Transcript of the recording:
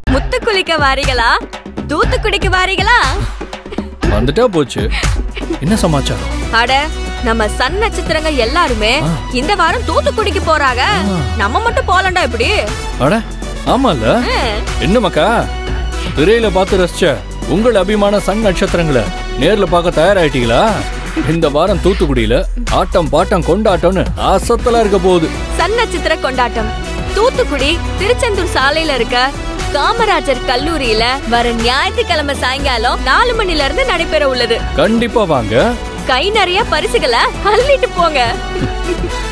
முத்து குளிக்க வாரீங்களா தூத்துக்குடிக்கு வாரீங்களா வந்துட்டா போச்சு என்ன சமாச்சாரம் அட நம்ம சன் நட்சத்திரங்க எல்லாருமே இந்த வாரம் தூத்துக்குடிக்கு போறாங்க நம்ம மட்டும் போலண்டா எப்படி அட ஆமால ஆ, என்ன மக்கா திரையில பார்த்து ரசிச்ச உங்கள் அபிமான சன் நட்சத்திரங்களை நேர்ல பார்க்க தயாராயிட்டீங்களா இந்த வாரம் தூத்துக்குடியில ஆட்டம் பாட்டம் கொண்டாட்டம்னு அசத்தலா இருக்க போகுது சன் நட்சத்திர கொண்டாட்டம் தூத்துக்குடி திருச்செந்தூர் சாலையில இருக்க காமராஜர் கல்லூரியில வர ஞாயிற்றுக்கிழமை சாயங்காலம் நாலு மணில இருந்து நடைபெற உள்ளது கண்டிப்பா வாங்க கை நிறைய பரிசுகளை அள்ளிட்டு போங்க